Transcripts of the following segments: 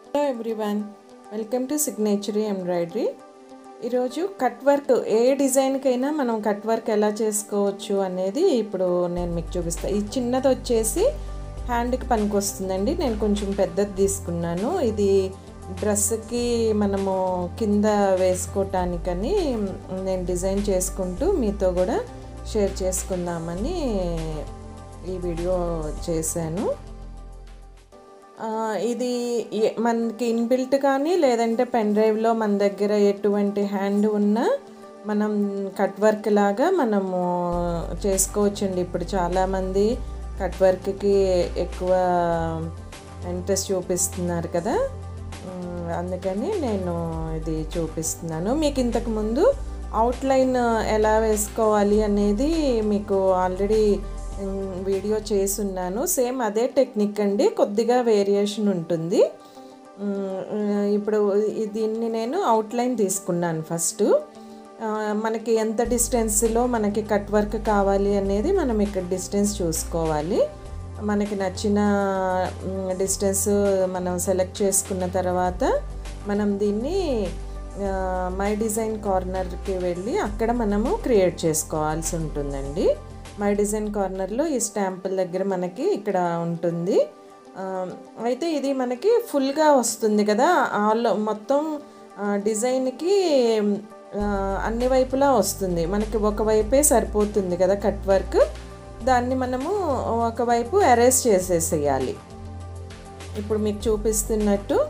hello everyone welcome to signature embroidery ఈరోజు cut work ఏ డిజైన్కైనా మనం కట్ వర్క్ ఎలా చేసుకోవచ్చు అనేది ఇప్పుడు నేను మీకు చూపిస్తాను ఈ చిన్నది వచ్చేసి హ్యాండ్కి పనికొస్తుందండి నేను కొంచెం పెద్దది తీసుకున్నాను ఇది డ్రెస్కి మనము కింద వేసుకోవటానికని నేను డిజైన్ చేసుకుంటూ మీతో కూడా షేర్ చేసుకుందామని ఈ వీడియో చేశాను ఆ, ఇది ఏ- మనకి ఇన్బిల్ట్ కానీ లేదంటే పెన్ డ్రైవ్లో మన దగ్గర ఎటువంటి హ్యాండ్ ఉన్నా మనం కట్ వర్క్ లాగా మనము చేసుకోవచ్చండి ఇప్పుడు చాలామంది కట్ వర్క్కి ఎక్కువ ఇంట్రెస్ట్ చూపిస్తున్నారు కదా ఉమ్, అందుకని నేను ఇది చూపిస్తున్నాను మీకు ఇంతకుముందు అవుట్లైన్ ఎలా వేసుకోవాలి అనేది మీకు ఆల్రెడీ ఉమ్, వీడియో చేసున్నాను సేమ్ అదే టెక్నిక్ అండి కొద్దిగా వేరియేషన్ ఉంటుంది ఉమ్, ఇప్పుడు ఈ- దీన్ని నేను అవుట్లైన్ తీసుకున్నాను ఫస్ట్ ఆ, మనకి ఎంత డిస్టెన్స్లో మనకి కట్ వర్క్ కావాలి అనేది మనం ఇక్కడ డిస్టెన్స్ చూసుకోవాలి మనకి నచ్చిన డిస్టెన్స్ మనం సెలెక్ట్ చేసుకున్న తర్వాత మనం దీన్ని ఆ, మై డిజైన్ కార్నర్కి వెళ్ళి అక్కడ మనము క్రియేట్ చేసుకోవాల్సి ఉంటుందండి మై డిజైన్ కార్నర్లో ఈ స్టాంపుల దగ్గర మనకి ఇక్కడ ఉంటుంది ఆ, అయితే ఇది మనకి ఫుల్గా వస్తుంది కదా ఆల్ మొత్తం ఆ, డిజైన్కి ఆ, అన్ని వైపులా వస్తుంది మనకి ఒక వైపే సరిపోతుంది కదా కట్ వర్క్ దాన్ని మనము ఒకవైపు అరేంజ్ చేసేసేయాలి ఇప్పుడు మీకు చూపిస్తున్నట్టు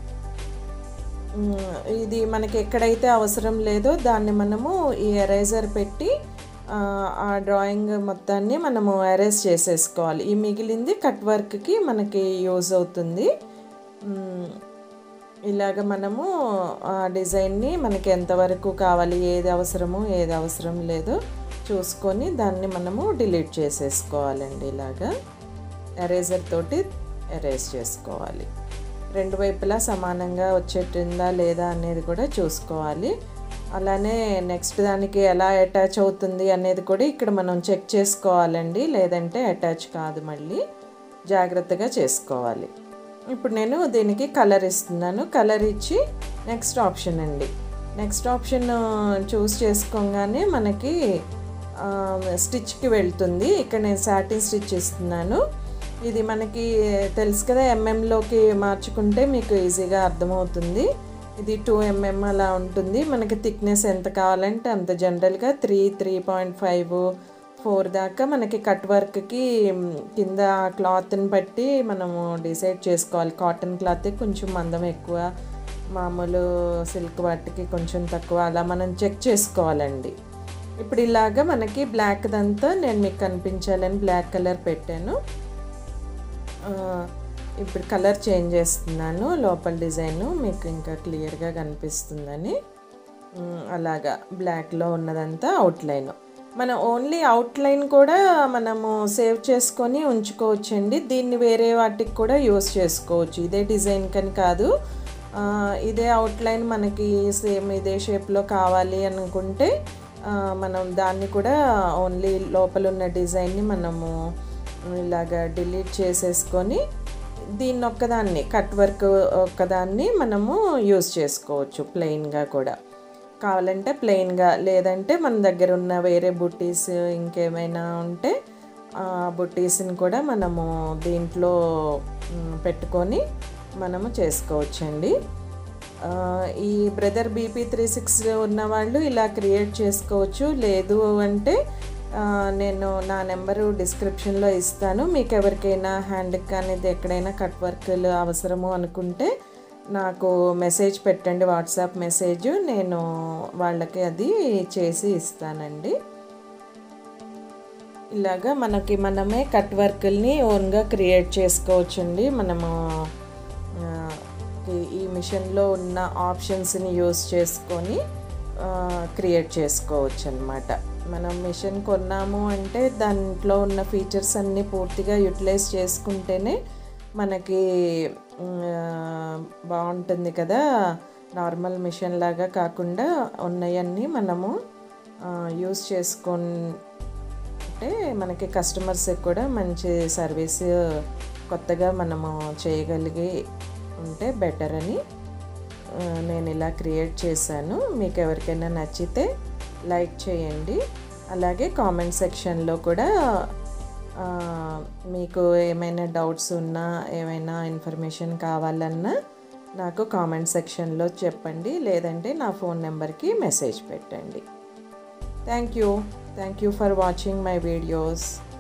ఉమ్, ఇది మనకి ఎక్కడైతే అవసరం లేదో దాన్ని మనము ఈ ఎరేజర్ పెట్టి ఆ, ఆ డ్రాయింగ్ మొత్తాన్ని మనము అరేంజ్ చేసేసుకోవాలి ఈ మిగిలింది కట్ వర్క్కి మనకి యూజ్ అవుతుంది ఉమ్, ఇలాగ మనము ఆ డిజైన్ని మనకి ఎంతవరకు కావాలి ఏది అవసరమో ఏది అవసరం లేదో చూసుకొని దాన్ని మనము డిలీట్ చేసేసుకోవాలండి ఇలాగా ఎరేజర్ తోటి ఎరేజ్ చేసుకోవాలి రెండు వైపులా సమానంగా వచ్చేట్టుందా లేదా అనేది కూడా చూసుకోవాలి అలానే నెక్స్ట్ దానికి ఎలా అటాచ్ అవుతుంది అనేది కూడా ఇక్కడ మనం చెక్ చేసుకోవాలండి లేదంటే అటాచ్ కాదు మళ్ళీ జాగ్రత్తగా చేసుకోవాలి ఇప్పుడు నేను దీనికి కలర్ ఇస్తున్నాను కలర్ ఇచ్చి నెక్స్ట్ ఆప్షన్ అండి నెక్స్ట్ ఆప్షన్ చూస్ చేసుకోగానే మనకి స్టిచ్కి వెళ్తుంది ఇక్కడ నేను సాటిన్ స్టిచ్ ఇస్తున్నాను ఇది మనకి తెలుసు కదా ఎంఎంలోకి మార్చుకుంటే మీకు ఈజీగా అర్థమవుతుంది ఇది టూ ఎంఎం అలా ఉంటుంది మనకి థిక్నెస్ ఎంత కావాలంటే అంత జనరల్గా three three point five four దాకా మనకి కట్ వర్క్కి కింద క్లాత్ని బట్టి మనము డిసైడ్ చేసుకోవాలి కాటన్ క్లాత్ కొంచెం మందం ఎక్కువ మామూలు సిల్క్ వాటికి కొంచెం తక్కువ అలా మనం చెక్ చేసుకోవాలండి ఇప్పుడు ఇలాగా మనకి బ్లాక్ దంతా నేను మీకు కనిపించాలని బ్లాక్ కలర్ పెట్టాను ఆ, ఇప్పుడు కలర్ చేంజ్ చేస్తున్నాను లోపల డిజైన్ మీకు ఇంకా క్లియర్గా కనిపిస్తుందని ఉమ్, అలాగా బ్లాక్లో ఉన్నదంతా అవుట్లైన్ మనం ఓన్లీ అవుట్లైన్ కూడా మనము సేవ్ చేసుకొని ఉంచుకోవచ్చండి దీన్ని వేరే వాటికి కూడా యూస్ చేసుకోవచ్చు ఇదే డిజైన్ కని కాదు ఆ, ఇదే అవుట్లైన్ మనకి సేమ్ ఇదే షేప్లో కావాలి అనుకుంటే ఆ, మనం దాన్ని కూడా ఓన్లీ లోపల ఉన్న డిజైన్ని మనము ఇలాగా డిలీట్ చేసేసుకొని దీన్ని ఒక్కదాన్ని కట్ వర్క్ ఒక్కదాన్ని మనము యూస్ చేసుకోవచ్చు ప్లెయిన్గా కూడా కావాలంటే ప్లెయిన్గా లేదంటే మన దగ్గర ఉన్న వేరే బుట్టీస్ ఇంకేమైనా ఉంటే ఆ బుట్టీస్ని కూడా మనము దీంట్లో మ్, పెట్టుకొని మనము చేసుకోవచ్చండి ఆ, ఈ బ్రదర్ బీపీ త్రీ సిక్స్ ఉన్న వాళ్ళు ఇలా క్రియేట్ చేసుకోవచ్చు లేదు అంటే ఆ, నేను నా నెంబరు డిస్క్రిప్షన్లో ఇస్తాను మీకు ఎవరికైనా హ్యాండ్కి కానీ ఎక్కడైనా కట్ వర్క్లు అవసరము అనుకుంటే నాకు మెసేజ్ పెట్టండి వాట్సాప్ మెసేజ్ నేను వాళ్ళకి అది చేసి ఇస్తానండి ఇలాగా మనకి మనమే కట్ వర్క్ని ఓన్గా క్రియేట్ చేసుకోవచ్చండి మనము ఆ, ఈ- ఈ మిషన్లో ఉన్న ఆప్షన్స్ని యూస్ చేసుకొని క్రియేట్ చేసుకోవచ్చు అనమాట మనం మిషన్ కొన్నాము అంటే దాంట్లో ఉన్న ఫీచర్స్ అన్నీ పూర్తిగా యూటిలైజ్ చేసుకుంటేనే మనకి ఉమ్, ఆ, బాగుంటుంది కదా నార్మల్ మిషన్ లాగా కాకుండా ఉన్నవన్నీ మనము యూస్ చేసుకొని అంటే మనకి కస్టమర్స్కి కూడా మంచి సర్వీస్ కొత్తగా మనము చేయగలిగి ఉంటే బెటర్ అని ఆ, నేను ఇలా క్రియేట్ చేశాను మీకు ఎవరికైనా నచ్చితే లైక్ చేయండి అలాగే కామెంట్ సెక్షన్లో కూడా ఆ, మీకు ఏమైనా డౌట్స్ ఉన్నా ఏమైనా ఇన్ఫర్మేషన్ కావాలన్నా నాకు కామెంట్ సెక్షన్లో చెప్పండి లేదంటే నా ఫోన్ నెంబర్కి మెసేజ్ పెట్టండి thank you thank you for watching my videos